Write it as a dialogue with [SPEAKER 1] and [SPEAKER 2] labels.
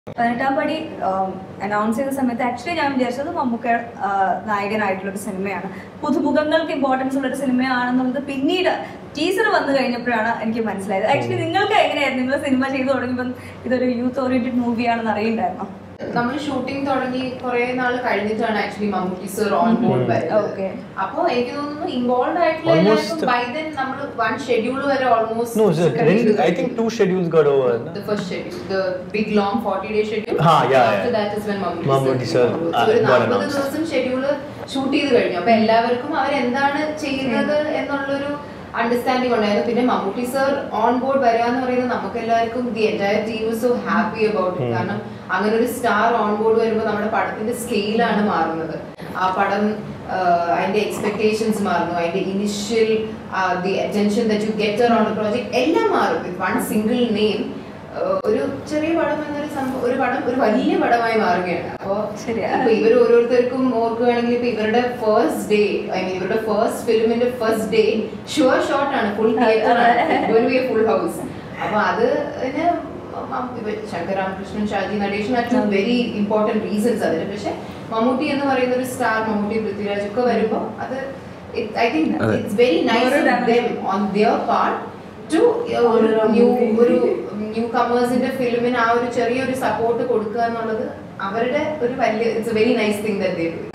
[SPEAKER 1] പതിനെട്ടാം പടി അനൗൺസ് ചെയ്ത സമയത്ത് ആക്ച്വലി ഞാൻ വിചാരിച്ചത് മമ്മൂക്ക ആ, നായകനായിട്ടുള്ള ഒരു സിനിമയാണ് പുതുമുഖങ്ങൾക്ക് ഇമ്പോർട്ടൻസ് ഉള്ള ഒരു സിനിമയാണെന്നുള്ളത് പിന്നീട് ടീച്ചർ വന്നു കഴിഞ്ഞപ്പോഴാണ് എനിക്ക് മനസ്സിലായത് ആക്ച്വലി നിങ്ങൾക്ക് എങ്ങനെയായിരുന്നു നിങ്ങൾ സിനിമ ചെയ്തു തുടങ്ങിയപ്പോൾ ഇതൊരു യൂത്ത് ഓറിയന്റഡ് മൂവിയാണെന്ന് അറിയണ്ടായിരുന്നോ
[SPEAKER 2] നമ്മൾ ഷൂട്ടിംഗ് തുടങ്ങി കുറെ നാൾ കഴിഞ്ഞിട്ടാണ് actually Mammootty sir on board വരുന്നത്
[SPEAKER 1] Okay.
[SPEAKER 2] അപ്പൊ എനിക്ക് തോന്നുന്നു ഇൻവോൾവ് ആയിട്ടുള്ള
[SPEAKER 3] Almost-
[SPEAKER 2] എല്ലാവർക്കും ബൈ ദെൻ നമ്മൾ വൺ ഷെഡ്യൂൾ വരെ
[SPEAKER 3] No,
[SPEAKER 2] almost
[SPEAKER 3] sir, I think two schedules got over. no?
[SPEAKER 2] The first schedule, the big long 40 day schedule.
[SPEAKER 3] Ah, yeah,
[SPEAKER 2] After
[SPEAKER 3] yeah.
[SPEAKER 2] that is when Mammootty
[SPEAKER 3] Mammootty
[SPEAKER 2] sir.
[SPEAKER 3] sir,
[SPEAKER 2] So,
[SPEAKER 3] ah,
[SPEAKER 2] ഒരു
[SPEAKER 3] got
[SPEAKER 2] 40
[SPEAKER 3] announced.
[SPEAKER 2] ദിവസം schedule shoot ചെയ്ത് കഴിഞ്ഞു അപ്പൊ എല്ലാവർക്കും അവരെന്താണ് ചെയ്യുന്നത് എന്നുള്ളൊരു understanding ഉണ്ടായിരുന്നു പിന്നെ മമ്മൂട്ടി സർ ഓൺ ബോർഡ് വരിക എന്ന് പറയുന്നത് നമുക്ക് എല്ലാവർക്കും the entire team so happy about it
[SPEAKER 3] Hmm.
[SPEAKER 2] കാരണം അങ്ങനെ ഒരു സ്റ്റാർ ഓൺ ബോർഡ് വരുമ്പോൾ നമ്മുടെ പടത്തിന്റെ സ്കെയിലാണ് മാറുന്നത് ആ പടം ആഹ്, അതിന്റെ എക്സ്പെക്ടേഷൻസ് മാറുന്നു അതിന്റെ initial the attention that you get on the project എല്ലാം മാറും വിത്ത് വൺ സിംഗിൾ നെയിം ഒരു ചെറിയ പടം എന്നൊരു സംഭവം ഒരു പടം ഒരു വലിയ പടമായി മാറുകയാണ് അപ്പോ
[SPEAKER 1] ശരിയാ.
[SPEAKER 2] ഇപ്പൊ ഇവർ ഓരോരുത്തർക്കും ഓർക്കുകയാണെങ്കിൽ ഇപ്പൊ ഇവരുടെ ഫസ്റ്റ് ഡേ ഐ മീൻ ഇവരുടെ ഫസ്റ്റ് ഫിലിമിന്റെ ഫസ്റ്റ് ഡേ ഷുവർ ഷോട്ട് ആണ് ഫുൾ തിയേറ്റർ ആണ് ഫുൾ ഹൗസ് അപ്പൊ അത് ന് മ- ഇവ Shankar Ramakrishnan Shaji Nadesan are two very important reasons അതിന് പക്ഷെ മമ്മൂട്ടി എന്ന് പറയുന്ന ഒരു സ്റ്റാർ മമ്മൂട്ടി പൃഥ്വിരാജ് ഒക്കെ വരുമ്പോ അത് ഐ തിങ്ക്
[SPEAKER 4] അതെ.
[SPEAKER 2] ഇറ്റ്സ് വെരി നൈസ്
[SPEAKER 1] വേറൊരു
[SPEAKER 2] them on their part to ഒരു ന്യൂ ഒരു ന്യൂ കമേഴ്സിന്റെ ഫിലിമിന് ആ ഒരു ചെറിയൊരു സപ്പോർട്ട് കൊടുക്കുക എന്നുള്ളത് അവരുടെ ഒരു വലിയ it's a very nice thing that they do